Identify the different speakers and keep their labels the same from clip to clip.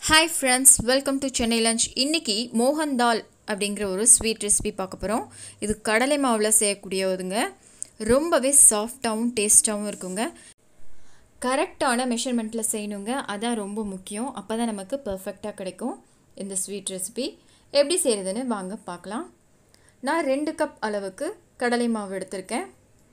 Speaker 1: hi friends welcome to Chennai lunch இன்னைக்கு மோகன் தால் அப்படிங்கிற ஒரு ஸ்வீட் ரெசிபி பார்க்க போகிறோம் இது கடலை மாவில் செய்யக்கூடியதுங்க ரொம்பவே சாஃப்டாகவும் டேஸ்ட்டாகவும் இருக்குங்க கரெக்டான மெஷர்மெண்ட்டில் செய்யணுங்க அதான் ரொம்ப முக்கியம் அப்போ தான் நமக்கு பர்ஃபெக்டாக கிடைக்கும் இந்த ஸ்வீட் ரெசிபி எப்படி செய்கிறதுன்னு வாங்க பார்க்கலாம் நான் ரெண்டு கப் அளவுக்கு கடலை மாவு எடுத்திருக்கேன்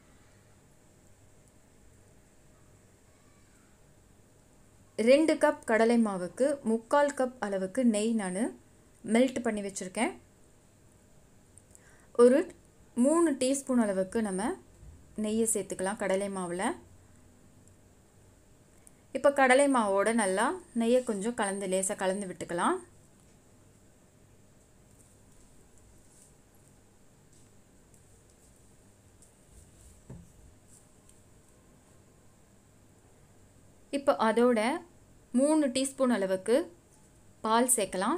Speaker 1: ரெண்டு கப் கடலை மாவுக்கு முக்கால் கப் அளவுக்கு நெய் நான் மெல்ட் பண்ணி வச்சுருக்கேன் ஒரு மூணு டீஸ்பூன் அளவுக்கு நம்ம நெய்யை சேர்த்துக்கலாம் கடலை மாவில் இப்போ கடலை மாவோடு நல்லா நெய்யை கொஞ்சம் கலந்து லேசாக கலந்து விட்டுக்கலாம் இப்போ அதோட மூணு டீஸ்பூன் அளவுக்கு பால் சேர்க்கலாம்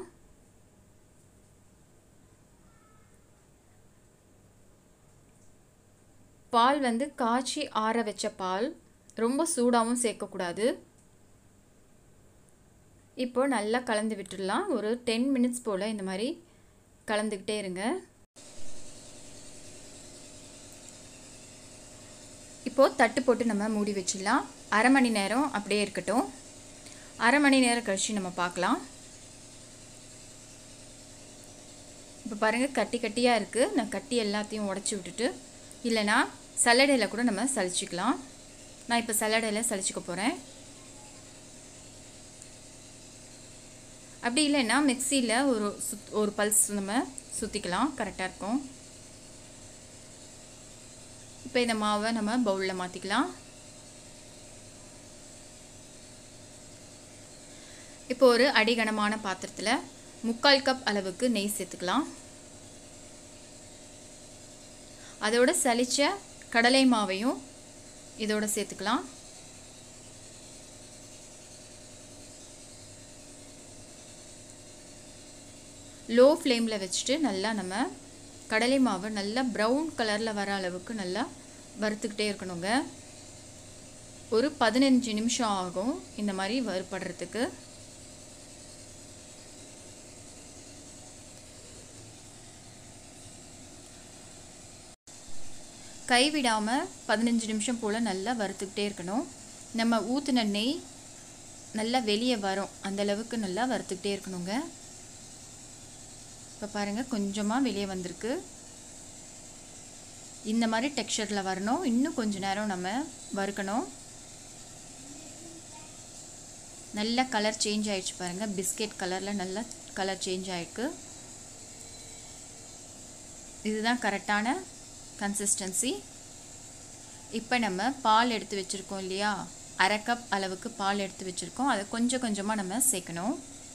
Speaker 1: பால் வந்து காய்ச்சி ஆற வச்ச பால் ரொம்ப சூடாகவும் சேர்க்கக்கூடாது இப்போ நல்லா கலந்து விட்டுடலாம் ஒரு டென் மினிட்ஸ் போல் இந்த மாதிரி கலந்துக்கிட்டே இருங்க இப்போது தட்டு போட்டு நம்ம மூடி வச்சிடலாம் அரை மணி நேரம் அப்படியே இருக்கட்டும் அரை மணி நேரம் கழித்து நம்ம பார்க்கலாம் இப்போ பாருங்கள் கட்டி கட்டியாக இருக்குது நான் கட்டி எல்லாத்தையும் உடச்சி விட்டுட்டு இல்லைனா சல்லடையில் கூட நம்ம சளிச்சிக்கலாம் நான் இப்போ சல்லடையில் சளிச்சிக்க போகிறேன் அப்படி இல்லைன்னா மிக்சியில் ஒரு சுத் ஒரு பல்ஸ் நம்ம சுற்றிக்கலாம் கரெக்டாக இருக்கும் இப்போ இந்த மாவை நம்ம பவுலில் மாற்றிக்கலாம் இப்போ ஒரு அடிகனமான பாத்திரத்தில் முக்கால் கப் அளவுக்கு நெய் சேர்த்துக்கலாம் அதோட சலிச்ச கடலை மாவையும் இதோட சேர்த்துக்கலாம் லோ ஃப்ளேமில் வச்சுட்டு நல்லா நம்ம கடலை மாவு நல்லா ப்ரௌன் கலரில் வர அளவுக்கு நல்லா வறுத்துக்கிட்டே இருக்கணுங்க ஒரு பதினஞ்சு நிமிஷம் ஆகும் இந்த மாதிரி வறுபடுறதுக்கு கைவிடாமல் பதினஞ்சு நிமிஷம் போல் நல்லா வறுத்துக்கிட்டே இருக்கணும் நம்ம ஊற்றின நெய் நல்லா வெளியே வரும் அந்தளவுக்கு நல்லா வறுத்துக்கிட்டே இருக்கணுங்க இப்போ பாருங்கள் கொஞ்சமாக வெளியே வந்திருக்கு இந்த மாதிரி டெக்ஸ்சரில் வரணும் இன்னும் கொஞ்ச நேரம் நம்ம வறுக்கணும் நல்ல கலர் சேஞ்ச் ஆகிடுச்சு பாருங்கள் பிஸ்கெட் கலரில் நல்ல கலர் சேஞ்ச் ஆகிருக்கு இதுதான் கரெக்டான கன்சிஸ்டன்சி இப்போ நம்ம பால் எடுத்து வச்சுருக்கோம் இல்லையா அரை கப் அளவுக்கு பால் எடுத்து வச்சுருக்கோம் அதை கொஞ்சம் கொஞ்சமாக நம்ம சேர்க்கணும்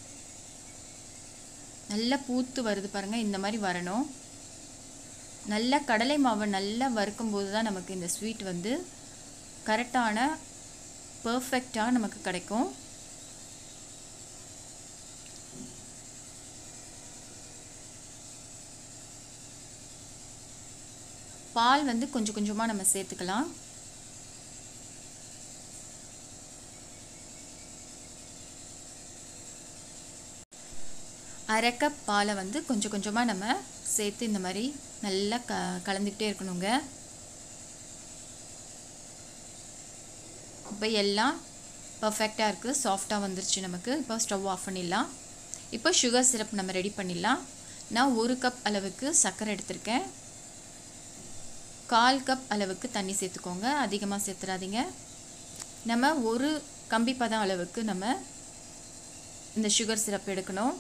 Speaker 1: நல்லா பூத்து வருது பாருங்கள் இந்த மாதிரி வரணும் நல்ல கடலை மாவை நல்லா வறுக்கும்போது தான் நமக்கு இந்த ஸ்வீட் வந்து கரெக்டான பர்ஃபெக்டாக நமக்கு கிடைக்கும் பால் வந்து கொஞ்சம் கொஞ்சமாக நம்ம சேர்த்துக்கலாம் அரை கப் பாலை வந்து கொஞ்சம் கொஞ்சமாக நம்ம சேர்த்து இந்த மாதிரி நல்லா க கலந்துக்கிட்டே இருக்கணுங்க இப்போ எல்லாம் பர்ஃபெக்டாக இருக்குது சாஃப்டாக வந்துருச்சு நமக்கு இப்போ ஸ்டவ் ஆஃப் பண்ணிடலாம் இப்போ சுகர் சிரப் நம்ம ரெடி பண்ணிடலாம் நான் ஒரு கப் அளவுக்கு சர்க்கரை எடுத்திருக்கேன் கால் கப் அளவுக்கு தண்ணி சேர்த்துக்கோங்க அதிகமாக சேர்த்துறாதீங்க நம்ம ஒரு கம்பி பதம் அளவுக்கு நம்ம இந்த சுகர் சிரப் எடுக்கணும்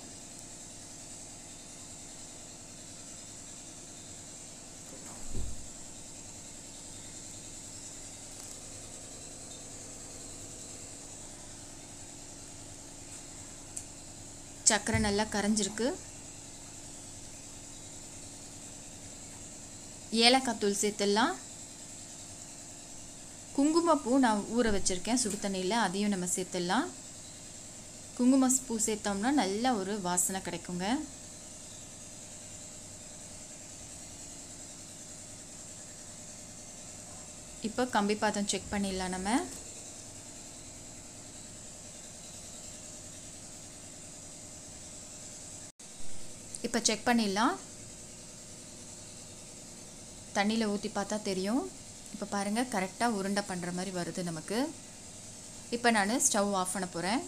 Speaker 1: சர்க்கரை நல்லா கரைஞ்சிருக்கு ஏலக்காய் தூள் சேர்த்துடலாம் குங்குமப்பூ நான் ஊற வச்சுருக்கேன் சுடு தண்ணியில் அதையும் நம்ம சேர்த்துடலாம் குங்கும பூ சேர்த்தோம்னா நல்ல ஒரு வாசனை கிடைக்குங்க இப்போ கம்பி பாதம் செக் பண்ணிடலாம் நம்ம இப்போ செக் பண்ணிடலாம் தண்ணியில் ஊற்றி பார்த்தா தெரியும் இப்போ பாருங்கள் கரெக்டாக உருண்டை பண்ணுற மாதிரி வருது நமக்கு இப்போ நான் ஸ்டவ் ஆஃப் பண்ண போகிறேன்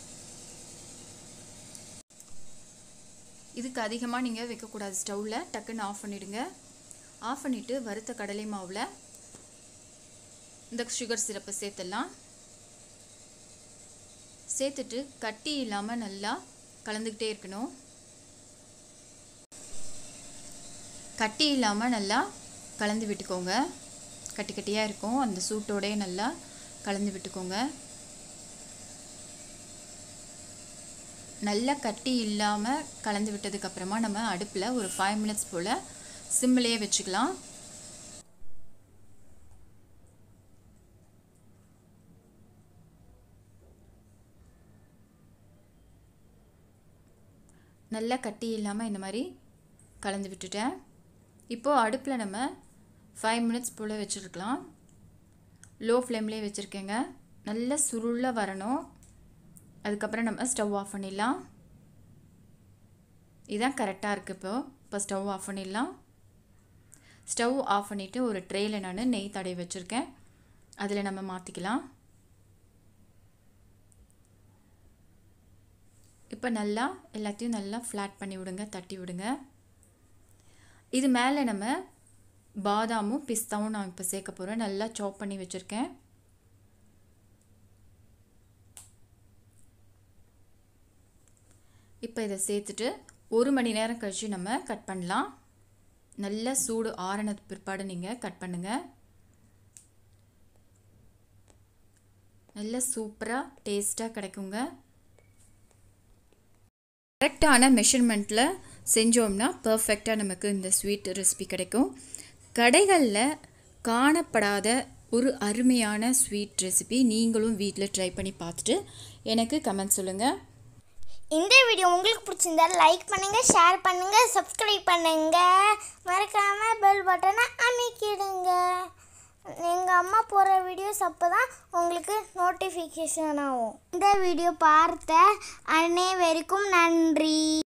Speaker 1: இதுக்கு அதிகமாக நீங்கள் வைக்கக்கூடாது ஸ்டவ்வில் டக்குன்னு ஆஃப் பண்ணிவிடுங்க ஆஃப் பண்ணிவிட்டு வறுத்த கடலை மாவில் இந்த சுகர் சிரப்பை சேர்த்துடலாம் சேர்த்துட்டு கட்டி இல்லாமல் நல்லா கலந்துக்கிட்டே இருக்கணும் கட்டி இல்லாமல் நல்லா கலந்து விட்டுக்கோங்க கட்டி கட்டியாக இருக்கும் அந்த சூட்டோடே நல்லா கலந்து விட்டுக்கோங்க நல்லா கட்டி இல்லாமல் கலந்து விட்டதுக்கப்புறமா நம்ம அடுப்பில் ஒரு ஃபைவ் மினிட்ஸ் போல் சிம்மிலேயே வச்சுக்கலாம் நல்லா கட்டி இல்லாமல் இந்த மாதிரி கலந்து விட்டுட்டேன் இப்போது அடுப்பில் நம்ம ஃபைவ் மினிட்ஸ் போல் வச்சுருக்கலாம் லோ ஃப்ளேம்லேயே வச்சுருக்கேங்க நல்லா சுருளாக வரணும் அதுக்கப்புறம் நம்ம ஸ்டவ் ஆஃப் பண்ணிடலாம் இதுதான் கரெக்டாக இருக்குது இப்போ இப்போ ஸ்டவ் ஆஃப் பண்ணிடலாம் ஸ்டவ் ஆஃப் பண்ணிவிட்டு ஒரு ட்ரேயில் நான் நெய் தடவி வச்சுருக்கேன் அதில் நம்ம மாற்றிக்கலாம் இப்போ நல்லா எல்லாத்தையும் நல்லா ஃப்ளாட் பண்ணி விடுங்க தட்டி விடுங்க இது மேலே நம்ம பாதாமும் பிஸ்தாவும் நான் இப்போ சேர்க்க போகிறேன் நல்லா சாப் பண்ணி வச்சுருக்கேன் இப்போ இதை சேர்த்துட்டு ஒரு மணி நேரம் கழித்து நம்ம கட் பண்ணலாம் நல்ல சூடு ஆறினது பிற்பாடு நீங்கள் கட் பண்ணுங்கள் நல்ல சூப்பராக டேஸ்ட்டாக கிடைக்குங்க கரெக்டான மெஷர்மெண்ட்டில் செஞ்சோம்னா பர்ஃபெக்டாக நமக்கு இந்த ஸ்வீட் ரெசிபி கிடைக்கும் கடைகளில் காணப்படாத ஒரு அருமையான ஸ்வீட் ரெசிபி நீங்களும் வீட்டில் ட்ரை பண்ணி பார்த்துட்டு எனக்கு கமெண்ட் சொல்லுங்கள்
Speaker 2: இந்த வீடியோ உங்களுக்கு பிடிச்சிருந்தா லைக் பண்ணுங்க ஷேர் பண்ணுங்க சப்ஸ்கிரைப் பண்ணுங்க மறக்காம பெல் பட்டனை அமைக்கிடுங்க எங்கள் அம்மா போகிற வீடியோஸ் அப்போ தான் உங்களுக்கு நோட்டிஃபிகேஷன் ஆகும் இந்த வீடியோ பார்த்த அனைவருக்கும் நன்றி